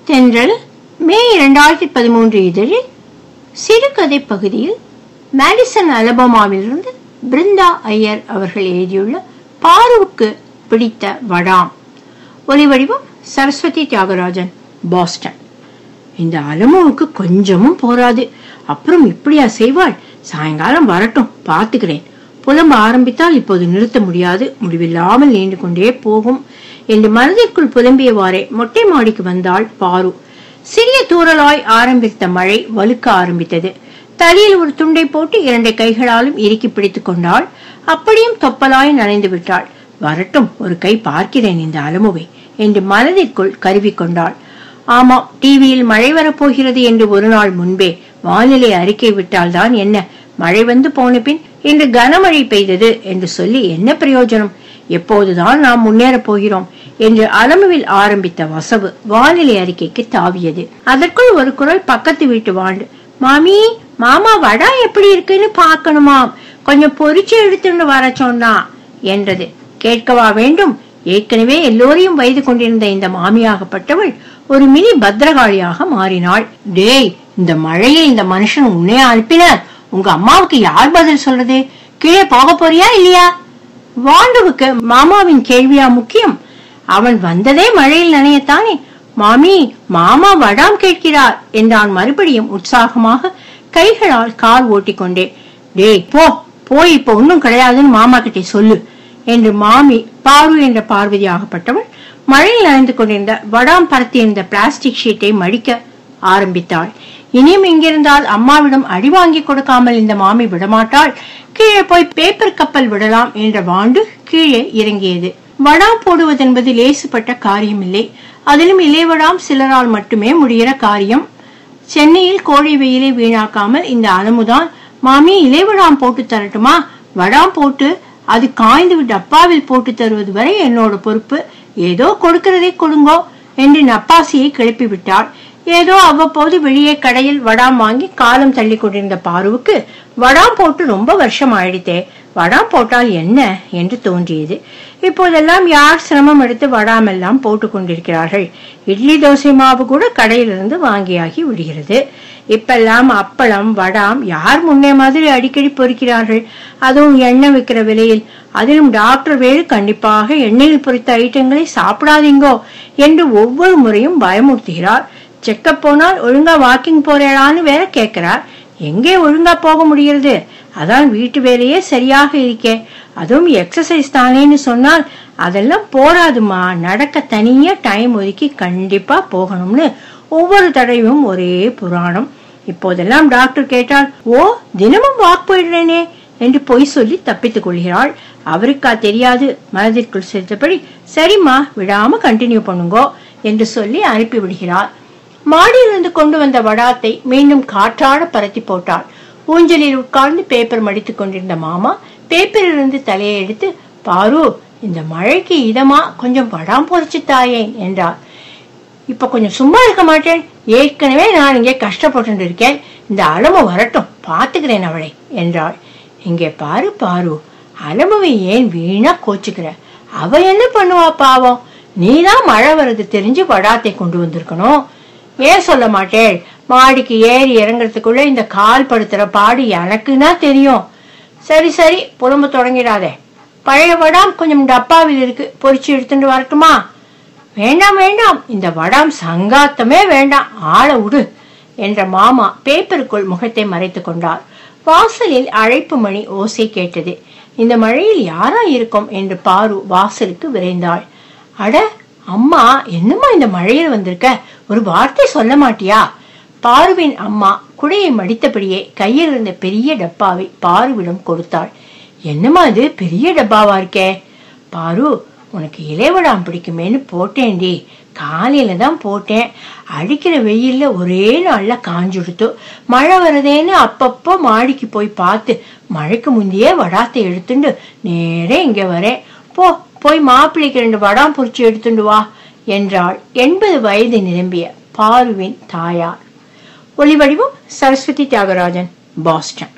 தென்றல் மே இரண்டாயிரத்தி பதிமூன்று இதழில் சிறுகதை பகுதியில் மேடிசன் அலபாமாவிலிருந்து பிருந்தா ஐயர் அவர்கள் எழுதியுள்ள பாருவுக்கு பிடித்த வடாம் ஒலிவடிவம் சரஸ்வதி தியாகராஜன் பாஸ்டன் இந்த அலமுவுக்கு கொஞ்சமும் போராது அப்புறம் இப்படியா செய்வாள் சாயங்காலம் வரட்டும் பார்த்துக்கிறேன் புலம்ப ஆரம்பித்தால் இப்போது நிறுத்த முடியாது முடிவில்லாமல் நீண்டு கொண்டே போகும் என்று மனதிற்குள் புலம்பியவாறே மொட்டை மாடிக்கு வந்தாள் பாரு சிறிய தூறலாய் ஆரம்பித்த மழை வலுக்க ஆரம்பித்தது தலையில் ஒரு துண்டை போட்டு இரண்டை கைகளாலும் இறுக்கி பிடித்துக் கொண்டாள் அப்படியும் தொப்பலாய் நனைந்து விட்டாள் வரட்டும் ஒரு கை பார்க்கிறேன் இந்த அலமுவை என்று மனதிற்குள் கருவி கொண்டாள் ஆமாம் டிவியில் மழை வரப்போகிறது என்று ஒரு நாள் முன்பே வானிலை அறிக்கை விட்டால்தான் என்ன மழை வந்து போன பின் இன்று கனமழை பெய்தது என்று சொல்லி என்ன பிரயோஜனம் எப்போதுதான் நாம் முன்னேறப் போகிறோம் என்று அலமுவில் ஆரம்பித்த வசவு வானிலை அறிக்கைக்கு தாவியது அதற்குள் ஒரு குரல் பக்கத்து வீட்டு வாண்டு மாமி மாமா வடா எப்படி இருக்குன்னு பார்க்கணுமாம் கொஞ்சம் பொரிச்சு எடுத்துட்டு வர சொன்னா என்றது கேட்கவா வேண்டும் ஏற்கனவே எல்லோரையும் வயது கொண்டிருந்த இந்த மாமியாகப்பட்டவள் ஒரு மினி பத்ரகாளியாக மாறினாள் டேய் இந்த மழையில் இந்த மனுஷன் உன்னைய அனுப்பினார் உங்க அம்மாவுக்கு யார் பதில் சொல்றது கீழே போக போறியா இல்லையா வாண்டுவுக்கு மாமாவின் கேள்வியா முக்கியம் அவன் வந்ததே மழையில் நனையத்தானே மாமி மாமா வடாம் கேட்கிறார் என்றான் மறுபடியும் உற்சாகமாக கைகளால் கார் ஓட்டிக்கொண்டே டேய் போ போய் இப்ப ஒன்னும் கிடையாதுன்னு மாமா கிட்டே சொல்லு என்று மாமி பாரு என்ற பார்வதி ஆகப்பட்டவள் மழையில் நனைந்து கொண்டிருந்த வடாம் பரத்தியிருந்த பிளாஸ்டிக் ஷீட்டை மடிக்க ஆரம்பித்தாள் இனியும் இங்கிருந்தால் அம்மாவிடம் அடி வாங்கி கொடுக்காமல் இந்த மாமி விடமாட்டாள் கீழே போய் பேப்பர் கப்பல் விடலாம் என்ற வாண்டு கீழே இறங்கியது வடாம் போடுவதென்பது லேசுப்பட்ட காரியமில்லை அதிலும் இலைவடாம் சிலரால் மட்டுமே முடிகிற காரியம் சென்னையில் கோழி வெயிலை வீணாக்காமல் இந்த அலமுதான் மாமி இலைவடாம் போட்டு தரட்டுமா வடாம் போட்டு அது காய்ந்து டப்பாவில் போட்டு தருவது வரை என்னோட பொறுப்பு ஏதோ கொடுக்கிறதை கொடுங்கோ என்று நப்பாசியை கிளப்பி விட்டாள் ஏதோ அவ்வப்போது வெளியே கடையில் வடாம் வாங்கி காலம் தள்ளி கொண்டிருந்த பாருவுக்கு வடாம் போட்டு ரொம்ப வருஷம் ஆயிடுத்தே வடாம் போட்டால் என்ன என்று தோன்றியது இப்போதெல்லாம் யார் சிரமம் எடுத்து வடாம் எல்லாம் போட்டு கொண்டிருக்கிறார்கள் இட்லி தோசை மாவு கூட கடையிலிருந்து வாங்கியாகி விடுகிறது இப்பெல்லாம் அப்பளம் வடாம் யார் முன்னே மாதிரி அடிக்கடி பொறிக்கிறார்கள் அதுவும் எண்ணெய் விற்கிற விலையில் அதிலும் டாக்டர் வேறு கண்டிப்பாக எண்ணெயில் பொரித்த ஐட்டங்களை சாப்பிடாதீங்கோ என்று ஒவ்வொரு முறையும் பயமுறுத்துகிறார் செக்கப் போனால் ஒழுங்கா வாக்கிங் போறேடான்னு வேற கேட்கிறார் எங்கே ஒழுங்கா போக முடிகிறது அதான் வீட்டு வேலையே சரியாக இருக்கே அதுவும் எக்ஸசைஸ் தானேன்னு சொன்னால் அதெல்லாம் போராதுமா நடக்க தனியா டைம் ஒதுக்கி கண்டிப்பா போகணும்னு ஒவ்வொரு தடவையும் ஒரே புராணம் இப்போதெல்லாம் டாக்டர் கேட்டால் ஓ தினமும் வாக் போயிடுறேனே என்று பொய் சொல்லி தப்பித்துக் கொள்கிறாள் அவருக்கா தெரியாது மனதிற்குள் சிரித்தபடி சரிம்மா விடாம கண்டினியூ பண்ணுங்கோ என்று சொல்லி அனுப்பி விடுகிறார் மாடியிலிருந்து கொண்டு வந்த வடாத்தை மீண்டும் காற்றாட பரத்தி போட்டாள் ஊஞ்சலில் உட்கார்ந்து பேப்பர் மடித்துக் கொண்டிருந்த மாமா பேப்பரிலிருந்து தலையை எடுத்து பாரு இந்த மழைக்கு இதமா கொஞ்சம் வடாம் பொறிச்சு தாயேன் என்றார் இப்ப கொஞ்சம் சும்மா இருக்க மாட்டேன் ஏற்கனவே நான் இங்கே கஷ்டப்பட்டு இருக்கேன் இந்த அலமு வரட்டும் பாத்துக்கிறேன் அவளை என்றாள் இங்கே பாரு பாரு அலமுவை ஏன் வீணா கோச்சுக்கிற அவ என்ன பண்ணுவா பாவம் நீதான் மழை வருது தெரிஞ்சு வடாத்தை கொண்டு வந்திருக்கணும் ஏன் சொல்ல மாட்டேள் மாடிக்கு ஏறி இறங்குறதுக்குள்ள இந்த கால் படுத்துற பாடு எனக்குன்னா தெரியும் சரி சரி புலம்பு தொடங்கிடாதே பழைய வடாம் கொஞ்சம் டப்பாவில் இருக்கு பொறிச்சு எடுத்துட்டு வரட்டுமா வேண்டாம் வேண்டாம் இந்த வடாம் சங்காத்தமே வேண்டாம் ஆள விடு என்ற மாமா பேப்பருக்குள் முகத்தை மறைத்துக் கொண்டார் வாசலில் அழைப்பு மணி ஓசை கேட்டது இந்த மழையில் யாரா இருக்கும் என்று பாரு வாசலுக்கு விரைந்தாள் அட அம்மா என்னம்மா இந்த மழையில் வந்திருக்க ஒரு வார்த்தை சொல்ல மாட்டியா பாருவின் அம்மா குடையை மடித்தபடியே கையில் இருந்த பெரிய டப்பாவை பாருவிடம் கொடுத்தாள் என்னம்மா இது பெரிய டப்பாவா இருக்கே பாரு உனக்கு இலைவடாம் பிடிக்குமேன்னு போட்டேன்டி காலையில தான் போட்டேன் அடிக்கிற வெயில்ல ஒரே நாள்ல காஞ்சுடுத்து மழை வருதேன்னு அப்பப்போ மாடிக்கு போய் பார்த்து மழைக்கு முந்தையே வடாத்தை எடுத்துண்டு நேரே இங்க வரேன் போ போய் மாப்பிள்ளைக்கு ரெண்டு வடாம் பொறிச்சு எடுத்துண்டு வா என்றாள் எண்பது வயது நிரம்பிய பாருவின் தாயார் ஒளிவடிவம் சரஸ்வதி தியாகராஜன் பாஸ்டன்